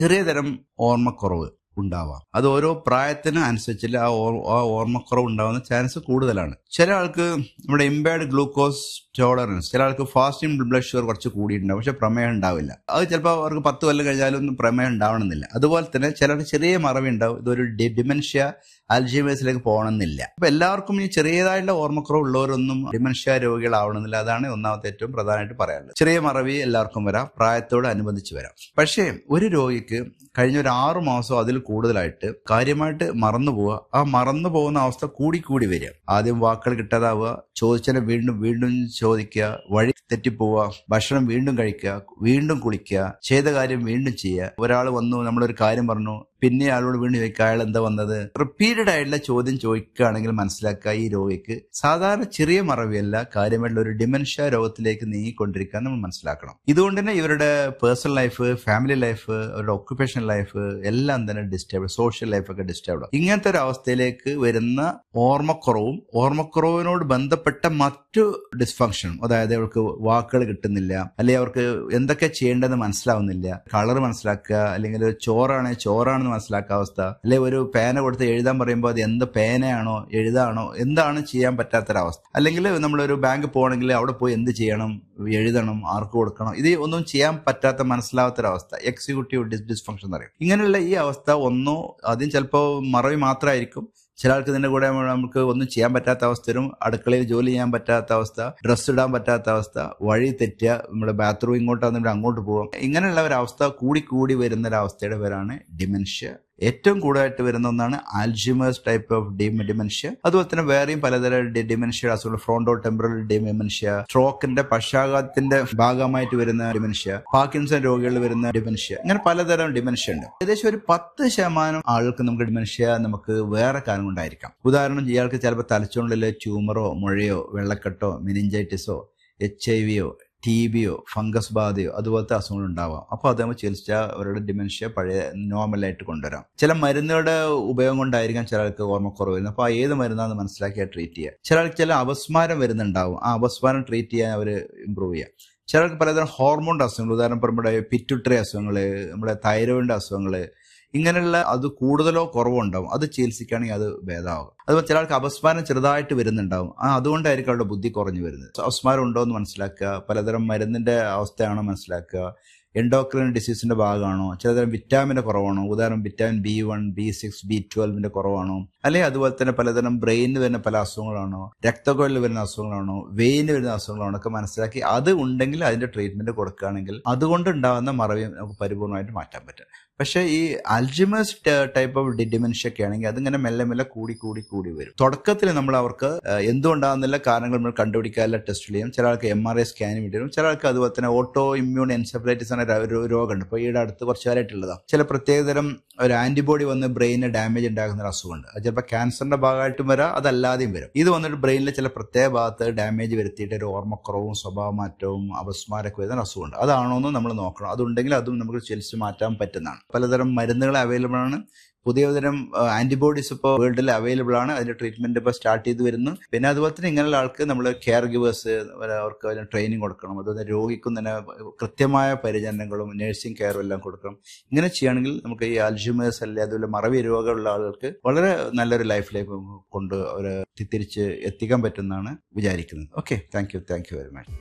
ചെറിയ തരം ഓർമ്മക്കുറവ് ഉണ്ടാവാം അത് ഓരോ പ്രായത്തിന് അനുസരിച്ചില്ല ആ ഓർ- ആ ഓർമ്മക്കുറവ് ഉണ്ടാവുന്ന ചാൻസ് കൂടുതലാണ് ചില ആൾക്ക് നമ്മുടെ ഇമ്പയർഡ് ഗ്ലൂക്കോസ് ടോളറൻസ് ചില ആൾക്ക് ഫാസ്റ്റിംഗ് ബ്ലഡ് ഷുഗർ കുറച്ച് കൂടിയിട്ടുണ്ടാവും പക്ഷെ പ്രമേയം ഉണ്ടാവില്ല അത് ചിലപ്പോൾ അവർക്ക് പത്ത് കൊല്ലം കഴിഞ്ഞാലൊന്നും പ്രമേയം ഉണ്ടാവണമെന്നില്ല അതുപോലെ തന്നെ ചിലർക്ക് ചെറിയ മറവി ഉണ്ടാവും ഇതൊരു ഡി- ഡിമെൻഷ്യ അൽജീമേഴ്സിലേക്ക് പോകണമെന്നില്ല അപ്പൊ എല്ലാവർക്കും ഈ ചെറിയതായിട്ടുള്ള ഓർമ്മക്കുറവ് ഉള്ളവരൊന്നും ഡിമെൻഷ്യ രോഗികളാവണമെന്നില്ല അതാണ് ഒന്നാമത്തെ ഏറ്റവും പ്രധാനമായിട്ട് പറയാനുള്ളത് ചെറിയ മറവി എല്ലാവർക്കും വരാം പ്രായത്തോട് അനുബന്ധിച്ച് വരാം പക്ഷേ ഒരു രോഗിക്ക് കഴിഞ്ഞ ഒരു ആറു മാസം അതിൽ കൂടുതലായിട്ട് കാര്യമായിട്ട് മറന്നു പോവുക ആ മറന്നു പോകുന്ന അവസ്ഥ കൂടി കൂടി വരിക ആദ്യം വാക്കുകൾ കിട്ടാതാവുക ചോദിച്ചതിനെ വീണ്ടും വീണ്ടും ചോദിക്കുക വഴി തെറ്റിപ്പോവുക ഭക്ഷണം വീണ്ടും കഴിക്കുക വീണ്ടും കുളിക്കുക ചെയ്ത കാര്യം വീണ്ടും ചെയ്യുക ഒരാൾ വന്നു നമ്മളൊരു കാര്യം പറഞ്ഞു പിന്നെ ആളോട് വീണ്ടും ചോദിക്കുക അയാൾ എന്താ വന്നത് റിപ്പീറ്റഡ് ആയിട്ടുള്ള ചോദ്യം ചോദിക്കുകയാണെങ്കിൽ മനസ്സിലാക്കുക ഈ രോഗിക്ക് സാധാരണ ചെറിയ മറവിയല്ല കാര്യമായിട്ടുള്ള ഒരു ഡിമെൻഷ്യ രോഗത്തിലേക്ക് നീങ്ങിക്കൊണ്ടിരിക്കാൻ നമ്മൾ മനസ്സിലാക്കണം ഇതുകൊണ്ട് തന്നെ ഇവരുടെ പേഴ്സണൽ ലൈഫ് ഫാമിലി ലൈഫ് അവരുടെ ഒക്യുപ്പേഷൻ ലൈഫ് എല്ലാം തന്നെ ഡിസ്റ്റർബ് സോഷ്യൽ ലൈഫൊക്കെ ഡിസ്റ്റർബ് ഇങ്ങനത്തെ ഒരു അവസ്ഥയിലേക്ക് വരുന്ന ഓർമ്മക്കുറവും ഓർമ്മക്കുറവിനോട് ബന്ധപ്പെട്ട മറ്റു ഡിസ്ഫങ്ഷനും അതായത് അവർക്ക് വാക്കുകൾ കിട്ടുന്നില്ല അല്ലെങ്കിൽ അവർക്ക് എന്തൊക്കെ ചെയ്യേണ്ടതെന്ന് മനസ്സിലാവുന്നില്ല കളർ മനസ്സിലാക്കുക അല്ലെങ്കിൽ ഒരു ചോറാണ് ചോറാണെന്ന് മനസ്സിലാക്കുക അവസ്ഥ അല്ലെങ്കിൽ ഒരു പേന കൊടുത്ത് എഴുതാൻ പറയുമ്പോൾ അത് എന്ത് പേനയാണോ എഴുതാണോ എന്താണ് ചെയ്യാൻ പറ്റാത്തൊരവസ്ഥ അല്ലെങ്കിൽ നമ്മളൊരു ബാങ്ക് പോകണമെങ്കിൽ അവിടെ പോയി എന്ത് ചെയ്യണം എഴുതണം ആർക്ക് കൊടുക്കണം ഇത് ഒന്നും ചെയ്യാൻ പറ്റാത്ത മനസ്സിലാവാത്തൊരവസ്ഥ എക്സിക്യൂട്ടീവ് ഡിസ് ഡിസ്ഫങ്ഷൻ എന്ന് പറയും ഇങ്ങനെയുള്ള ഈ അവസ്ഥ ഒന്നോ ആദ്യം ചിലപ്പോൾ മറവി മാത്രമായിരിക്കും ചില ആൾക്ക് ഇതിന്റെ കൂടെ നമുക്ക് ഒന്നും ചെയ്യാൻ പറ്റാത്ത അവസ്ഥ വരും അടുക്കളയിൽ ജോലി ചെയ്യാൻ പറ്റാത്ത അവസ്ഥ ഡ്രസ്സ് ഇടാൻ പറ്റാത്ത അവസ്ഥ വഴി തെറ്റുക നമ്മുടെ ബാത്റൂം ഇങ്ങോട്ടാണെന്നുണ്ടെങ്കിൽ അങ്ങോട്ട് പോകാം ഇങ്ങനെയുള്ള ഒരു അവസ്ഥ കൂടി കൂടി വരുന്ന ഒരു അവസ്ഥയുടെ പേരാണ് ഡിമെൻഷ്യ ഏറ്റവും കൂടുതലായിട്ട് വരുന്ന ഒന്നാണ് ആൽജിമേഴ്സ് ടൈപ്പ് ഓഫ് ഡിമെൻഷ്യ അതുപോലെ തന്നെ വേറെയും പലതരം ഡിമെൻഷ്യ അസുഖങ്ങൾ ഫ്രോണ്ടോ ടെമ്പറൽ ഡിമെൻഷ്യ സ്ട്രോക്കിന്റെ പക്ഷാഘാതത്തിന്റെ ഭാഗമായിട്ട് വരുന്ന ഡിമെൻഷ്യ പാർക്കിൻസൺ രോഗികളിൽ വരുന്ന ഡിമെൻഷ്യ അങ്ങനെ പലതരം ഡിമെൻഷ്യ ഉണ്ട് ഏകദേശം ഒരു പത്ത് ശതമാനം ആളുകൾക്ക് നമുക്ക് ഡിമെൻഷ്യ നമുക്ക് വേറെ കാരണം കൊണ്ടായിരിക്കാം ഉദാഹരണം ഇയാൾക്ക് ചിലപ്പോൾ തലച്ചോണ്ടിലെ ട്യൂമറോ മുഴയോ വെള്ളക്കെട്ടോ മെനിഞ്ചൈറ്റിസോ എച്ച് ഐ വിയോ ടി ബിയോ ഫംഗസ് ബാധയോ അതുപോലത്തെ അസുഖങ്ങൾ ഉണ്ടാവാം അപ്പോൾ അത് നമ്മൾ ചികിത്സിച്ചാൽ അവരുടെ ഡിമെൻഷ്യ പഴയ നോർമലായിട്ട് കൊണ്ടുവരാം ചില മരുന്നുകളുടെ ഉപയോഗം കൊണ്ടായിരിക്കാം ചിലർക്ക് ഓർമ്മക്കുറവ് വരുന്നത് അപ്പോൾ ആ ഏത് മരുന്നാണെന്ന് മനസ്സിലാക്കിയാൽ ട്രീറ്റ് ചെയ്യുക ചിലർക്ക് ചില അപസ്മാരം വരുന്നുണ്ടാവും ആ അപസ്മാരം ട്രീറ്റ് ചെയ്യാൻ അവർ ഇമ്പ്രൂവ് ചെയ്യുക ചിലർക്ക് പലതരം ഹോർമോൺ അസുഖങ്ങൾ ഉദാഹരണം നമ്മുടെ പിറ്റുട്ടറി അസുഖങ്ങൾ നമ്മുടെ തൈറോയിഡിന്റെ അസുഖങ്ങൾ ഇങ്ങനെയുള്ള അത് കൂടുതലോ കുറവോ ഉണ്ടാവും അത് ചികിത്സിക്കുകയാണെങ്കിൽ അത് ഭേദമാകും അതുപോലെ ചില ആൾക്ക് അപസ്മാരം ചെറുതായിട്ട് വരുന്നുണ്ടാവും ആ അതുകൊണ്ടായിരിക്കും അവരുടെ ബുദ്ധി കുറഞ്ഞു വരുന്നത് അപസ്മാരം ഉണ്ടോ എന്ന് മനസ്സിലാക്കുക പലതരം മരുന്നിന്റെ അവസ്ഥയാണോ മനസ്സിലാക്കുക എൻഡോക്രിൻ ഡിസീസിന്റെ ഭാഗമാണോ ചിലതരം വിറ്റാമിന്റെ കുറവാണോ ഉദാഹരണം vitamin B one B six B ട്വൽവിന്റെ കുറവാണോ അല്ലെങ്കിൽ അതുപോലെ തന്നെ പലതരം ബ്രെയിനിന് വരുന്ന പല അസുഖങ്ങളാണോ രക്തക്കൊഴലിൽ വരുന്ന അസുഖങ്ങളാണോ വെയിന് വരുന്ന അസുഖങ്ങളാണോ ഒക്കെ മനസ്സിലാക്കി അത് ഉണ്ടെങ്കിൽ അതിന്റെ ട്രീറ്റ്മെന്റ് കൊടുക്കുകയാണെങ്കിൽ അതുകൊണ്ട് ഉണ്ടാകുന്ന മറവി നമുക്ക് പരിപൂർണമായിട്ട് മാറ്റാൻ പറ്റും പക്ഷേ ഈ അൽജിമേഴ്സ് ടൈപ്പ് ഓഫ് ഡിമെൻഷ്യ ഒക്കെ ആണെങ്കിൽ അതിങ്ങനെ മെല്ലെ മെല്ലെ കൂടി കൂടി കൂടി വരും തുടക്കത്തിൽ നമ്മൾ അവർക്ക് ഏഹ്, എന്തുകൊണ്ടാകുന്നില്ല കാരണങ്ങൾ നമ്മൾ കണ്ടുപിടിക്കാനുള്ള ടെസ്റ്റ് ചെയ്യും ചില ആൾക്ക് എം ആർ ഐ സ്കാനിങ് വേണ്ടി വരും ചില ആൾക്ക് അതുപോലെ തന്നെ ഓട്ടോ ഇമ്മ്യൂൺ എൻസെഫലൈറ്റിസ് എന്ന ഒരു രോഗമുണ്ട് ഇപ്പോൾ ഈയുടെ അടുത്ത് കുറച്ച് കാലമായിട്ടുള്ളതാണ് ചില പ്രത്യേകതരം ഒരു ആന്റിബോഡി വന്ന് ബ്രെയിനിന് ഡാമേജ് ഉണ്ടാക്കുന്ന ഒരു അസുഖമുണ്ട് അത് ചിലപ്പോൾ ക്യാൻസറിന്റെ ഭാഗമായിട്ടും വരാം അതല്ലാതെയും വരും ഇത് വന്നിട്ട് ബ്രെയിനിലെ ചില പ്രത്യേക ഭാഗത്ത് ഡാമേജ് വരുത്തിയിട്ട് ഒരു ഓർമ്മക്കുറവും സ്വഭാവ മാറ്റവും അപസ്മാരമൊക്കെ വരുന്ന ഒരു അസുഖമുണ്ട് അതാണോ എന്ന് നമ്മൾ നോക്കണം അതുണ്ടെങ്കിൽ അതും നമുക്ക് ചികിത്സിച്ച് മാറ്റാൻ പറ്റുന്നതാണ് പലതരം മരുന്നുകൾ അവൈലബിൾ ആണ് പുതിയ തരം ആന്റിബോഡീസ് ഇപ്പോൾ വേൾഡിൽ അവൈലബിൾ ആണ് അതിന്റെ ട്രീറ്റ്മെന്റ് ഇപ്പോൾ സ്റ്റാർട്ട് ചെയ്ത് വരുന്നു പിന്നെ അതുപോലെ തന്നെ ഇങ്ങനെയുള്ള ആൾക്ക് നമ്മൾ കെയർ ഗിവേഴ്സ് അവർക്ക് അതിന് ട്രെയിനിങ് കൊടുക്കണം അതുപോലെ രോഗിക്കും തന്നെ കൃത്യമായ പരിചരണങ്ങളും നഴ്സിംഗ് കെയറും എല്ലാം കൊടുക്കണം ഇങ്ങനെ ചെയ്യുകയാണെങ്കിൽ നമുക്ക് ഈ അൽഷിമേഴ്സ് അല്ലെ അതുപോലെ മറവി രോഗമുള്ള ആളുകൾക്ക് വളരെ നല്ലൊരു ലൈഫിലേക്ക് കൊണ്ട് അവരെ തിരിച്ച് എത്തിക്കാൻ പറ്റുമെന്നാണ് വിചാരിക്കുന്നത് okay thank you thank you very much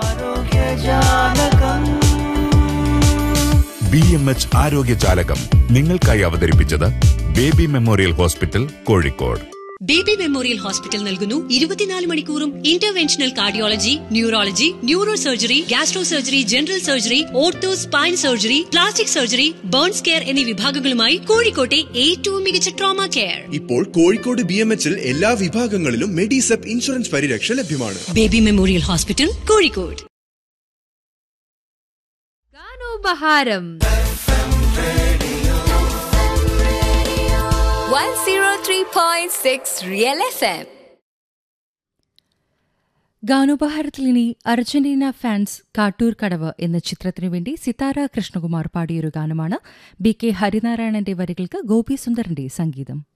B M H ആരോഗ്യജാലകം നിങ്ങൾക്കായി അവതരിപ്പിച്ചത് baby memorial hospital Kozhikode baby memorial hospital നൽകുന്നു ഇരുപത്തിനാല് മണിക്കൂറും interventional cardiology neurology neuro surgery gastro surgery general surgery ortho spine surgery plastic surgery burns care എന്നീ വിഭാഗങ്ങളുമായി കോഴിക്കോട്ടെ ഏറ്റവും മികച്ച ട്രോമ കെയർ ഇപ്പോൾ കോഴിക്കോട് ബി എം എച്ചിൽ എല്ലാ വിഭാഗങ്ങളിലും മെഡിസെപ്പ് ഇൻഷുറൻസ് പരിരക്ഷ ലഭ്യമാണ് ബേബി മെമ്മോറിയൽ ഹോസ്പിറ്റൽ കോഴിക്കോട് ഗാനോപഹാരം 103.6 Real FM. ഗാനോപഹാരത്തിൽ ഇനി അർജന്റീന ഫാൻസ് കാട്ടൂർ കടവ് എന്ന ചിത്രത്തിനു വേണ്ടി സിതാര കൃഷ്ണകുമാർ പാടിയൊരു ഗാനമാണ് ബി കെ ഹരിനാരായണന്റെ വരികൾക്ക് ഗോപി സുന്ദറിന്റെ സംഗീതം